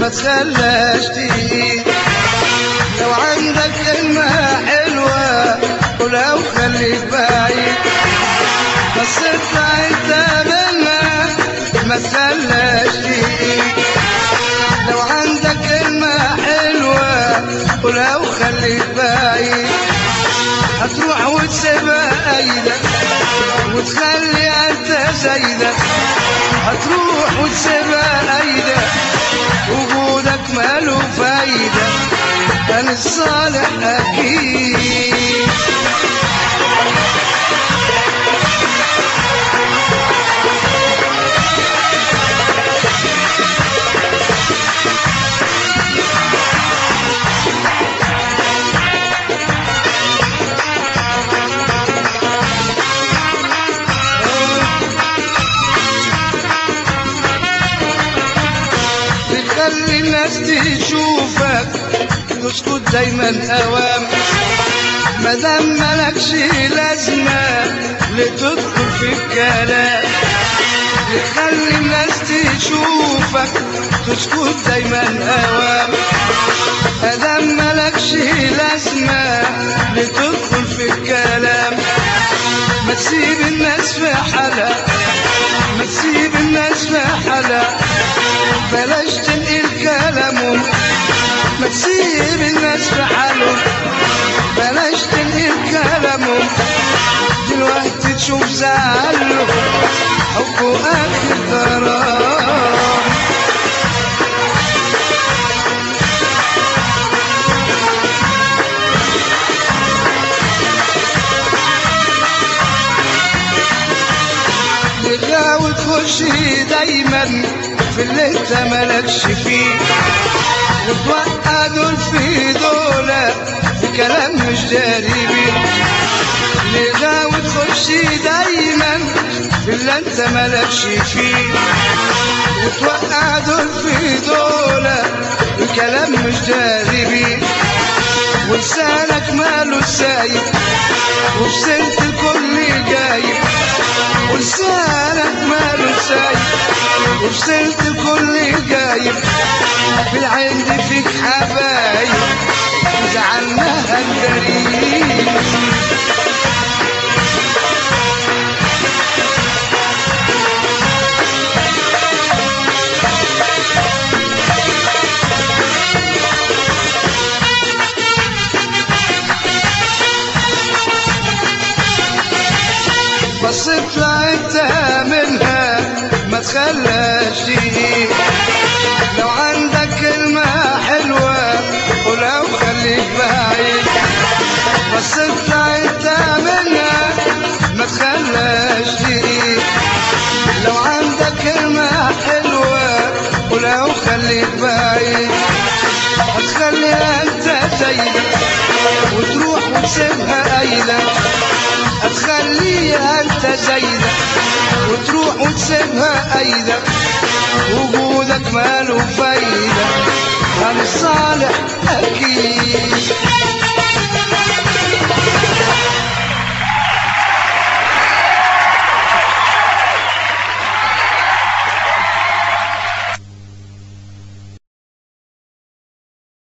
تخلاش تيجي لو عندك كلمة حلوة قولها وخليك بعيد بس اطلع انت منها ما تخلاش تيجي لو عندك كلمة حلوة قولها وخليك بعيد هتروح وتسيبها ايدك وتخلي انت زايدك هتروح وتسيبها ايدك وجودك ماله فايدة كان الصالح اكيد بتخلي الناس تشوفك تسكت دايما اوام مادام ملكش لازمة لتدخل في الكلام بتخلي الناس تشوفك تسكت دايما اوام مادام ملكش لازمة لتدخل في الكلام ما تسيب الناس في حالها ما تسيب الناس في حالها بلاش تنقل كلامهم ما تسيب الناس في حالهم بلاش تنقل كلامهم دلوقتي تشوف زعلهم حبه اخر غرام تغاوي تخش دايما في اللي انت مالكش فيه وتوقع دول في دولة في كلام مش داري بيه تغاوي تخش دايما في اللي انت مالكش فيه وتوقع دول في دولة في كلام مش داري بيه ولسانك ماله سايب وبسنت الكل جايب ولسانك ماله سايب وبسنت الكل جايب في العين دي فيك حبايب وزعلناها الجريم بس اطلع انت منها ما تخلاش تيجي لو عندك كلمة حلوة قولها وخليك بعيد بس اطلع انت منها ما تخلاش تيجي لو عندك كلمة حلوة قولها وخليك بعيد هتخليها انت زيك وتروح وتسيبها ايدك هتخليها انت زينك وتروح وتسيبها ايدك وجودك ماله فايدة عن الصالح اكيد